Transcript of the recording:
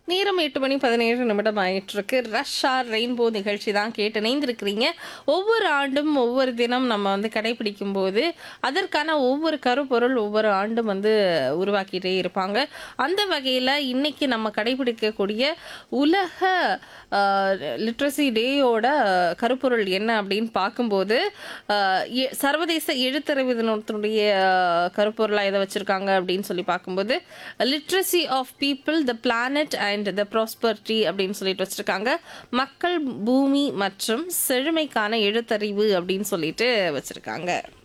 நேரம் எட்டு மணி பதினேழு நிமிடம் ஆயிட்டு இருக்கு ரஷ் ஆர் ரெயின்போ நிகழ்ச்சி தான் கேட்டு இணைந்திருக்கிறீங்க ஒவ்வொரு ஆண்டும் ஒவ்வொரு தினம் நம்ம வந்து கடைபிடிக்கும் போது அதற்கான ஒவ்வொரு கருப்பொருள் ஒவ்வொரு ஆண்டும் வந்து உருவாக்கிட்டே இருப்பாங்க அந்த வகையில் இன்னைக்கு நம்ம கடைபிடிக்கக்கூடிய உலக லிட்ரஸி டேயோட கருப்பொருள் என்ன அப்படின்னு பார்க்கும்போது ஆஹ், எ- சர்வதேச எழுத்தறிவு தினத்தினுடைய கருப்பொருளாக எதை வச்சுருக்காங்க அப்படின்னு சொல்லி பார்க்கும்போது literacy of people the planet and the prosperity அப்படின்னு சொல்லிட்டு வச்சுருக்காங்க மக்கள் பூமி மற்றும் செழுமைக்கான எழுத்தறிவு அப்படின்னு சொல்லிட்டு வச்சுருக்காங்க